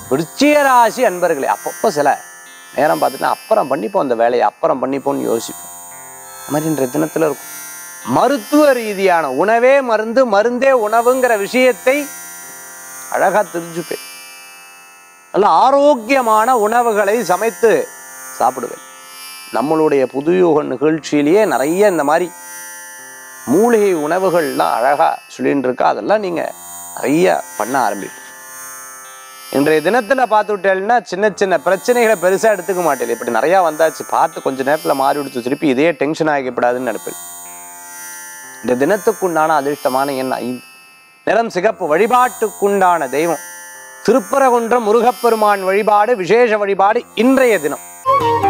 விருச்சிக ராசி அன்பர்களே அப்பப்போ சில நேரம் பார்த்துட்டு அப்புறம் பண்ணிப்போம் அந்த வேலையை அப்புறம் பண்ணிப்போம்னு யோசிப்போம் அது மாதிரி இன்றைய தினத்தில் இருக்கும் மருத்துவ ரீதியான உணவே மருந்து மருந்தே உணவுங்கிற விஷயத்தை அழகா தெரிஞ்சுப்பேன் நல்ல ஆரோக்கியமான உணவுகளை சமைத்து சாப்பிடுவேன் நம்மளுடைய புதுயுக நிகழ்ச்சியிலேயே நிறைய இந்த மாதிரி மூலிகை உணவுகள்லாம் அழகா சொல்லிட்டு இருக்கா அதெல்லாம் நீங்க நிறைய பண்ண ஆரம்பிப்பீங்க இன்றைய தினத்துல பார்த்து விட்டேன்னா சின்ன சின்ன பிரச்சனைகளை பெருசா எடுத்துக்க மாட்டேன் இப்படி நிறைய வந்தாச்சு பார்த்து கொஞ்ச நேரத்துல மாறி விடுத்து திருப்பி இதே டென்ஷன் ஆகிக்கப்படாதுன்னு நினைப்பேன் இந்த தினத்துக்குண்டான அதிர்ஷ்டமான எண் ஐந்து நிறம் சிகப்பு வழிபாட்டுக்குண்டான தெய்வம் திருப்பரங்குன்றம் முருகப்பெருமான் வழிபாடு விசேஷ வழிபாடு இன்றைய தினம்